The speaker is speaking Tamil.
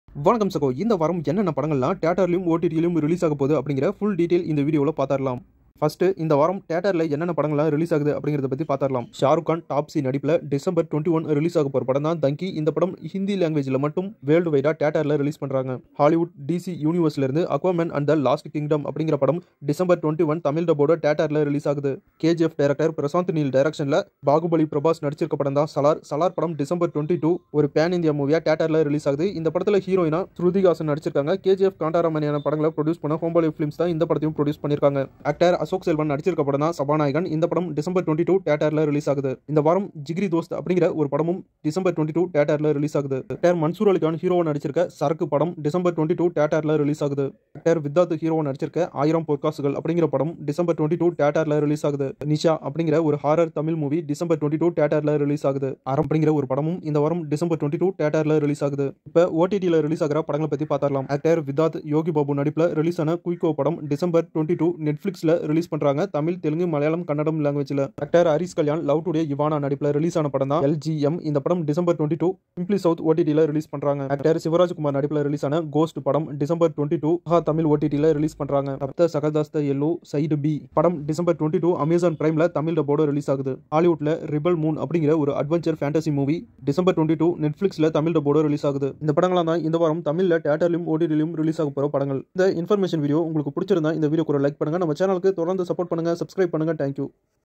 வணக்கம் சகோ இந்த வாரம் என்னென்ன படங்கள்லாம் தேட்டர்லையும் ஓடிடியிலும் ரிலீஸ் ஆக போகுது அப்படிங்கிற ஃபுல் டீட்டெயில் இந்த வீடியோவில் பார்த்துடலாம் ஃபர்ஸ்ட் இந்த வாரம் தேட்டரில் என்னென்ன படங்கள்லாம் ரிலீஸ் ஆகுது அப்படிங்கிறத பற்றி பார்த்துடலாம் ஷாருக் கான் டாப்ஸி நடிப்பில் டிசம்பர் டுவெண்ட்டி ஒன் ரிலீஸ் ஆக போகிற படம் தான் தங்கி இந்த படம் ஹிந்தி லாங்குவேஜில் மட்டும் வேர்ல்டு வைடாக தேட்டரில் ரிலீஸ் பண்ணுறாங்க ஹாலிவுட் டிசி யூனிவர்ஸ்லேருந்து Aquaman and the lost kingdom அப்படிங்கிற படம் டிசம்பர் டுவெண்ட்டி ஒன் தமிழ் டப்போட தேட்டரில் ரிலீஸ் ஆகுது கேஜிஎஃப் டைரக்டர் பிரசாந்த் நீல் டைரக்ஷனில் பாகுபலி பிரபாஸ் நடிச்சிருக்க படம் தான் சலார் சலார் படம் டிசம்பர் டுவெண்ட்டி டூ ஒரு பேன் இந்தியா மூவியாக தேட்டரில் ரிலீஸ் ஆகுது இந்த படத்தில் ஹீரோயினா ஸ்ருதிகாசன் நடிச்சிருக்காங்க கேஜிஎஃப் காண்டாராமணியான படங்களை ப்ரொடியூஸ் பண்ண ஹோம்பாலி ஃபிலிம்ஸ் தான் இந்த படத்தையும் ப்ரொடியூஸ் பண்ணியிருக்காங்க ஆக்டர் அசோக் செல்வன் நடிச்சிருக்க படம் தான் சபாநாயகன் இந்த படம் டிசம்பர் டுவெண்ட்டி டூ தேட்டரில் ரிலீஸ் ஆகுது இந்த வாரம் ஜிகிரி தோஸ்த் அப்படிங்கிற ஒரு படமும் டிசம்பர் டுவெண்ட்டி டூ தேட்டரில் ரிலீஸ் ஆகுது ஆக்டர் மன்சூர் அலிகான் ஹீரோவை நடிச்சிருக்க சரக்கு படம் டிசம்பர் டுவெண்ட்டி டூ தேட்டரில் ரிலீஸ் ஆகுது ஆக்டர் வித்தாத் ஹீரோவை நடிச்சிருக்க ஆயிரம் பொற்காசுகள் அப்படிங்கிற படம் டிசம்பர் டுவெண்ட்டி டூ தேட்டரில் ரிலீஸ் ஆகுது நிஷா அப்படிங்கிற ஒரு horror Tamil movie December twenty two தேட்டரில் ரிலீஸ் ஆகுது அறம் அப்படிங்கிற ஒரு படமும் இந்த வாரம் டிசம்பர் டுவெண்ட்டி டூ தேட்டரில் ரிலீஸ் ஆகுது இப்போ ஓடிடியில் ரிலீஸ் ஆகிற படங்களை பற்றி பார்த்துடலாம் ஆக்டர் விதாத் யோகி பாபு நடிப்பில் ரிலீஸ் ஆன குயிக்கோ படம் டிசம்பர் டுவெண்ட்டி டூ நெட்ஃப்ளிக்ஸில் ரிலீஸ் பண்ணுறாங்க தமிழ் தெலுங்கு மலையாளம் கன்னடம் லாங்குவேஜில் actor Harish Kalyan love today Ivana நடிப்பில் ரிலீஸ் ஆன படம் தான் எல்ஜிஎம் இந்த படம் December twenty two Simply South ஓடிடியில் ரிலீஸ் பண்ணுறாங்க ஆக்டர் சிவராஜ்குமார் நடிப்பில் ரிலீஸ் ஆன கோஸ்ட் படம் டிசம்பர் டுவெண்ட்டி டூ தமிழ் ஓடிடியில் ரிலீஸ் பண்ணுறாங்க ரப்த சகதாஸ்த எல்லோ சைடு பி படம் டிசம்பர் டுவெண்ட்டி டூ அமேசான் பிரைமில் தமிழ் டப்போட ரிலீஸ் ஆகுது ஹாலிவுட்ல ரிபல் மூன் அப்படிங்கிற ஒரு adventure fantasy movie December twenty two நெட்ஃப்ளிக்ஸில் தமிழ் டப்போட ரிலீஸ் ஆகுது இந்த படங்களாம் தான் இந்த வாரம் தமிழில் தேட்டர்லையும் ஓடிடிலையும் ரிலீஸ் ஆக போகிற படங்கள் இந்த இன்ஃபர்மேஷன் வீடியோ உங்களுக்கு பிடிச்சிருந்தா இந்த வீடியோ கூட லைக் பண்ணுங்க நம்ம சேனலுக்கு தொடர்ந்து சப்போர்ட் பண்ணுங்க சப்ஸ்கிரைப் பண்ணுங்க தேங்க்யூ